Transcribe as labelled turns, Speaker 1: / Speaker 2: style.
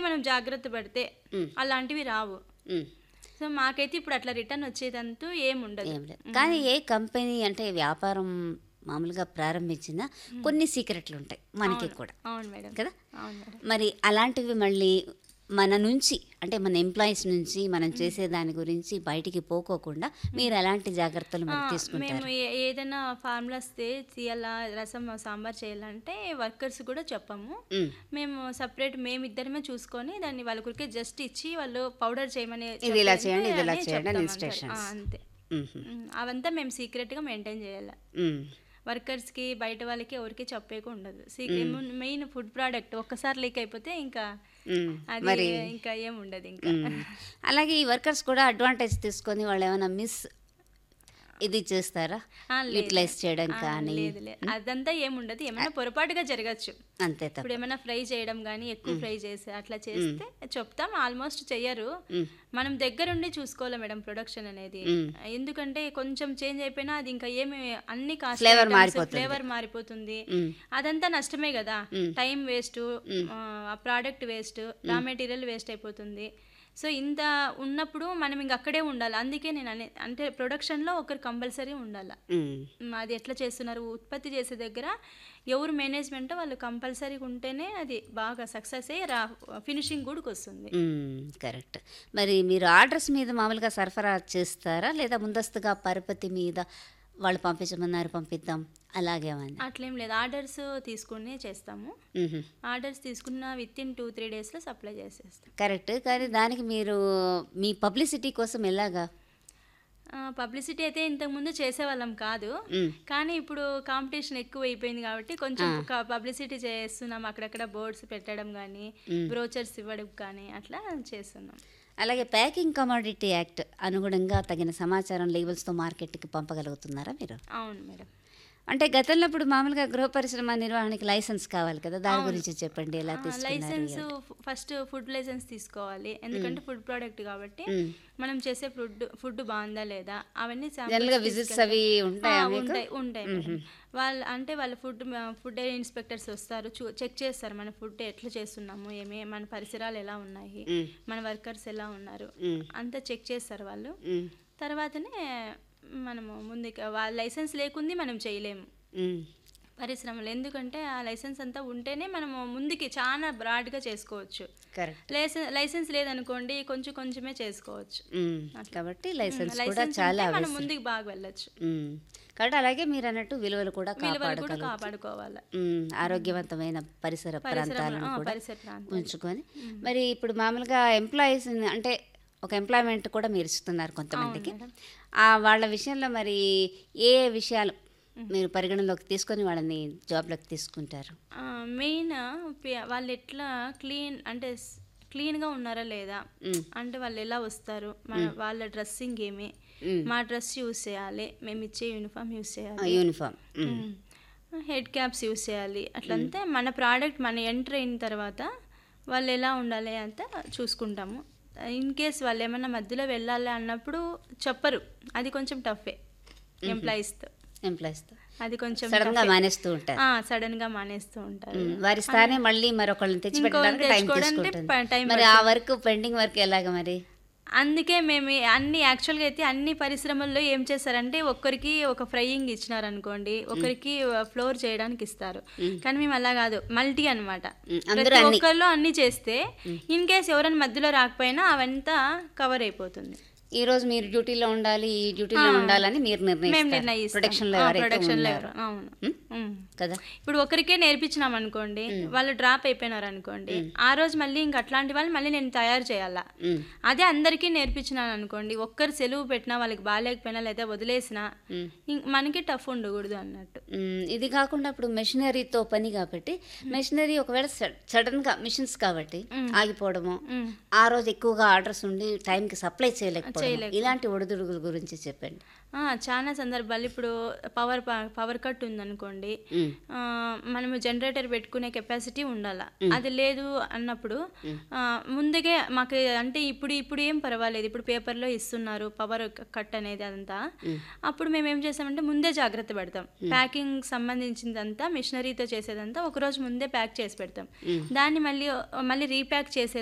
Speaker 1: మనం జాగ్రత్త పడితే
Speaker 2: మ్.
Speaker 1: అలాంటివి రావు
Speaker 2: ఉమ్.
Speaker 1: సో మాకైతే ఇప్పుడు అట్లా రిటర్న్ వచ్చేదంటూ ఏం ఉండదు
Speaker 2: ఏం లేదు కానీ ఏ కంపెనీ అంటే వ్యాపారం మామూలుగా ప్రారంభించినా కొన్ని సీక్రెట్లు ఉంటాయి మనకి కూడా
Speaker 1: అవును మేడం
Speaker 2: కదా
Speaker 1: అవును మేడం
Speaker 2: మరి అలాంటివి మళ్ళీ మన నుంచి అంటే మన ఎంప్లాయీస్ నుంచి మనం చేసే దాని గురించి బయటికి పోకోకుండా మీరు ఎలాంటి జాగ్రత్తలు మరి
Speaker 1: మేము
Speaker 2: తీసుకుంటారు
Speaker 1: ఏ- ఏదైనా ఫార్ములాస్ తీయాలా రసం సాంబార్ చేయాలంటే వర్కర్స్ కూడా చెప్పము
Speaker 2: ఉమ్.
Speaker 1: మేము సపరేట్ మేము ఇద్దరమే చూసుకొని దాన్ని వాళ్ళ గురికే జస్ట్ ఇచ్చి వాళ్ళు పౌడర్ చేయమని
Speaker 2: ఇది ఇలా
Speaker 1: చెప్పండి
Speaker 2: చేయండి, ఇది ఇలా
Speaker 1: అని
Speaker 2: చేయండి అని
Speaker 1: చెప్తాం అంతే.
Speaker 2: instructions.
Speaker 1: ఆ, అంతే
Speaker 2: ఉమ్హు.
Speaker 1: ఉమ్, అవంతా మేము సీక్రెట్గా మెయింటైన్ చేయాలి
Speaker 2: ఉమ్.
Speaker 1: వర్కర్స్కి బయట వాళ్ళకి ఎవరికి చెప్పేకి ఉండదు సీక్రెట్ మెయిన్ ఫుడ్ ప్రోడక్ట్ ఒక్కసారి లీక్ అయిపోతే ఇంకా
Speaker 2: ఉమ్.
Speaker 1: అది
Speaker 2: మరి
Speaker 1: ఇంకా ఏం ఉండదు ఇంకా
Speaker 2: ఉమ్. అలాగే ఈ వర్కర్స్ కూడా అడ్వాంటేజ్ తీసుకొని వాళ్ళు ఏమైనా మిస్ ఇది చేస్తారా
Speaker 1: ఆ, లేదు.
Speaker 2: యూటిలైజ్ చేయడం
Speaker 1: ఆ,
Speaker 2: కానీ
Speaker 1: లేదు లేదు అదంతా ఏముండదు ఏమైనా పొరపాటుగా జరగచ్చు
Speaker 2: అంతే తప్ప
Speaker 1: ఇప్పుడు ఏమైనా ఫ్రై చేయడం కానీ ఎక్కువ ఫ్రై చేసి అట్లా చేస్తే చెప్తాం ఆల్మోస్ట్ చెయ్యరు
Speaker 2: మ్.
Speaker 1: మనం దగ్గరుండి చూసుకోవాలి మేడం ప్రొడక్షన్ అనేది
Speaker 2: మ్.
Speaker 1: ఎందుకంటే కొంచెం చేంజ్ అయిపోయినా అది ఇంకా ఏమి అన్ని
Speaker 2: Flavor మారిపోతుంది.
Speaker 1: ఫ్లేవర్ మారిపోతుంది
Speaker 2: మ్.
Speaker 1: అదంతా నష్టమే కదా టైం వేస్ట్ ఆ product waste raw material waste అయిపోతుంది సో ఇంత ఉన్నప్పుడు మనం ఇంక అక్కడే ఉండాలి అందుకే నేను అనే అంటే ప్రొడక్షన్లో ఒకరు కంపల్సరీ ఉండాలి
Speaker 2: ఉమ్.
Speaker 1: మ్, అది ఎట్లా చేస్తున్నారు ఉత్పత్తి చేసే దగ్గర ఎవరు మేనేజ్మెంట్ వాళ్ళు కంపల్సరీగా ఉంటేనే అది బాగా సక్సెస్ అయ్యి రా ఫినిషింగ్ కూడా వస్తుంది
Speaker 2: మ్మ్, కరెక్ట్ మరి మీరు ఆర్డర్స్ మీద మామూలుగా సరఫరా చేస్తారా లేదా ముందస్తుగా పరపతి మీద వాళ్ళు పంపించమన్నారు పంపిద్దాం అలాగేమని
Speaker 1: అట్లేం లేదు ఆర్డర్స్ తీసుకుని చేస్తాము ఆర్డర్స్ తీసుకున్న విత్ ఇన్ టూ త్రీ డేస్లో సప్లై చేసేస్తాం
Speaker 2: కరెక్ట్ కానీ దానికి మీరు మీ పబ్లిసిటీ కోసం ఎలాగా
Speaker 1: పబ్లిసిటీ అయితే ఇంతకుముందు చేసేవాళ్ళం కాదు
Speaker 2: మ్మ్.
Speaker 1: కానీ ఇప్పుడు కాంపిటీషన్ ఎక్కువ అయిపోయింది కాబట్టి కొంచెం పబ్లిసిటీ చేస్తున్నాం అక్కడక్కడ బోర్డ్స్ పెట్టడం కానీ బ్రోచర్స్ ఇవ్వడం కానీ అట్లా చేస్తున్నాం
Speaker 2: అలాగే ప్యాకింగ్ కమాడిటీ యాక్ట్ అనుగుణంగా తగిన సమాచారం లేబుల్స్తో మార్కెట్కి పంపగలుగుతున్నారా మీరు
Speaker 1: అవును మేడం
Speaker 2: అంటే గతంలో ఇప్పుడు మామూలుగా గృహ పరిశ్రమ నిర్వహణకి లైసెన్స్ కావాలి కదా దాని గురించి చెప్పండి ఎలా తీసుకున్నారు
Speaker 1: లైసెన్స్ ఫస్ట్ ఫుడ్ లైసెన్స్ తీసుకోవాలి ఎందుకంటే ఫుడ్ ప్రోడక్ట్ కాబట్టి
Speaker 2: మ్మ్.
Speaker 1: మనం చేసే ఫుడ్ ఫుడ్ బాగుందా లేదా అవన్నీ samples
Speaker 2: జనరల్గా విజిట్స్ అవి ఉంటాయా
Speaker 1: ఆ,
Speaker 2: మీకు
Speaker 1: ఉంటాయి ఉంటాయి మేడం. వాళ్ళు అంటే వాళ్ళ ఫుడ్ ఫుడ్ ఇన్స్పెక్టర్స్ వస్తారు చూ చెక్ చేస్తారు మన ఫుడ్ ఎట్లా చేస్తున్నాము ఏమి మన పరిసరాలు ఎలా ఉన్నాయి
Speaker 2: మ్మ్.
Speaker 1: మన వర్కర్స్ ఎలా ఉన్నారు
Speaker 2: మ్మ్.
Speaker 1: అంతా చెక్ చేస్తారు వాళ్ళు
Speaker 2: మ్మ్.
Speaker 1: తర్వాతనే మనము ముందుకు వాళ్ళ లైసెన్స్ లేకుంది మనం చేయలేము
Speaker 2: మ్మ్.
Speaker 1: పరిశ్రమలు ఎందుకంటే ఆ లైసెన్స్ అంతా ఉంటేనే మనము ముందుకి చాలా బ్రాడ్గా చేసుకోవచ్చు
Speaker 2: కరెక్ట్
Speaker 1: లైసెన్స్ లైసెన్స్ లేదనుకోండి కొంచెం కొంచెమే చేసుకోవచ్చు
Speaker 2: మ్మ్. కాబట్టి లైసెన్స్ కూడా
Speaker 1: లైసెన్స్
Speaker 2: చాలా
Speaker 1: ఉంటే మనం
Speaker 2: అవసరం
Speaker 1: ముందుకు బాగా వెళ్ళొచ్చు
Speaker 2: మ్మ్. కాబట్టి అలాగే మీరు అన్నట్టు విలువలు కూడా
Speaker 1: విలువలు కూడా
Speaker 2: కాపాడగలరు
Speaker 1: కాపాడుకోవాలి
Speaker 2: మ్మ్. ఆరోగ్యవంతమైన పరిసర ప్రాంతాలను
Speaker 1: ఆ,
Speaker 2: కూడా
Speaker 1: పరిసర ప్రాంతం
Speaker 2: ఉంచుకొని మరి ఇప్పుడు మామూలుగా ఎంప్లాయీస్ అంటే ఒక ఎంప్లాయ్మెంట్ కూడా మీరు ఇస్తున్నారు కొంతమందికి ఆ వాళ్ళ విషయంలో మరి ఏ ఏ విషయాలు మీరు పరిగణలోకి తీసుకొని వాళ్ళని జాబ్లోకి తీసుకుంటారు
Speaker 1: మెయిన్ వాళ్ళు ఎట్లా క్లీన్ అంటే స్- క్లీన్గా ఉన్నారా లేదా అంటే వాళ్ళు ఎలా వస్తారు మన వాళ్ళ డ్రెస్సింగ్ ఏమి మా డ్రెస్ యూస్ చేయాలి మేము ఇచ్చే యూనిఫామ్ యూస్ చేయాలి
Speaker 2: యూనిఫామ్
Speaker 1: హెడ్ క్యాప్స్ యూస్ చేయాలి అట్లంతా మన ప్రోడక్ట్ మన ఎంటర్ అయిన తర్వాత వాళ్ళు ఎలా ఉండాలి అంతా చూసుకుంటాము ఇన్ కేస్ వాళ్ళు ఏమన్నా మధ్యలో వెళ్ళాలి అన్నప్పుడు చెప్పరు అది కొంచెం టఫే ఎంప్లాయీస్తో
Speaker 2: ఎంప్లాయీస్తో
Speaker 1: అది కొంచెం
Speaker 2: సడన్ గా మానేస్తూ ఉంటారు
Speaker 1: సడన్ గా మానేస్తూ ఉంటారు
Speaker 2: మ్మ్. వారి స్థానే మళ్ళీ మరొకళ్ళని తెచ్చి
Speaker 1: ఇంకొకరిని
Speaker 2: పెట్టడానికి టైం
Speaker 1: తెచ్చుకోవడానికి
Speaker 2: తీసుకుంటుంది
Speaker 1: ప- time
Speaker 2: మరి ఆ వర్క్ పెండింగ్ వర్క్ ఎలాగ మరి
Speaker 1: అందుకే మేము ఈ అన్ని యాక్చువల్గా అయితే అన్ని పరిశ్రమల్లో ఏం చేస్తారంటే ఒక్కరికి ఒక ఫ్రైయింగ్ ఇచ్చినారు అనుకోండి ఒకరికి ఫ్లోర్ చేయడానికి ఇస్తారు కానీ మేము అలా కాదు మల్టీ అనమాట
Speaker 2: మ్మ్. అందరూ
Speaker 1: ప్రతి
Speaker 2: అన్ని.
Speaker 1: ఒక్కళ్ళు అన్ని చేస్తే ఇన్ కేస్ ఎవరైనా మధ్యలో రాకపోయినా అవంతా కవర్ అయిపోతుంది
Speaker 2: ఈ రోజు మీరు డ్యూటీలో ఉండాలి ఈ డ్యూటీలో ఉండాలని మీరు
Speaker 1: మేము
Speaker 2: నిర్ణయిస్తారు
Speaker 1: నిర్ణయిస్తాం
Speaker 2: ప్రొటెక్షన్ లో
Speaker 1: ఆ,
Speaker 2: ఎవరైతే
Speaker 1: protection లో
Speaker 2: ఉన్నారో
Speaker 1: ఎవరు- అవును
Speaker 2: మ్మ్?
Speaker 1: మ్మ్.
Speaker 2: కదా
Speaker 1: ఇప్పుడు ఒకరికే నేర్పించినాం అనుకోండి వాళ్ళు డ్రాప్ అయిపోయినారు అనుకోండి ఆ రోజు మళ్ళీ ఇంక అట్లాంటి వాళ్ళు మళ్ళీ నేను తయారు చేయాలా
Speaker 2: మ్మ్.
Speaker 1: అదే అందరికీ నేర్పించినాను అనుకోండి ఒక్కరు సెలవు పెట్టినా వాళ్ళకి బాగాలేకపోయినా లేదా వదిలేసినా ఇంక మనకి టఫ్ ఉండకూడదు అన్నట్టు
Speaker 2: మ్మ్. ఇది కాకుండా ఇప్పుడు మెషినరీతో పని కాబట్టి మెషినరీ ఒకవేళ సడన్ గా మిషన్స్ కాబట్టి ఆగిపోవడము
Speaker 1: మ్మ్.
Speaker 2: ఆ రోజు ఎక్కువగా ఆర్డర్స్ ఉండి టైంకి సప్లై చేయలేకపోవడం ఇలాంటి ఒడిదుడుగుల గురించి చెప్పండి
Speaker 1: ఆ, చాలా సందర్భాలు ఇప్పుడు పవర్ పవర్ కట్ ఉందనుకోండి
Speaker 2: మ్మ్.
Speaker 1: ఆ, మనము జనరేటర్ పెట్టుకునే కెపాసిటీ ఉండాలా అది లేదు అన్నప్పుడు ఆ, ముందుగే మాకు అంటే ఇప్పుడు ఇప్పుడు ఏం పర్వాలేదు ఇప్పుడు పేపర్లో ఇస్తున్నారు పవర్ కట్ అనేది అదంతా అప్పుడు మేము ఏం చేస్తామంటే ముందే జాగ్రత్త పెడతాం ప్యాకింగ్ సంబంధించిందంతా మిషనరీతో చేసేదంతా ఒక రోజు ముందే ప్యాక్ చేసి పెడతాం దాన్ని మళ్ళీ మళ్ళీ రీప్యాక్ చేసే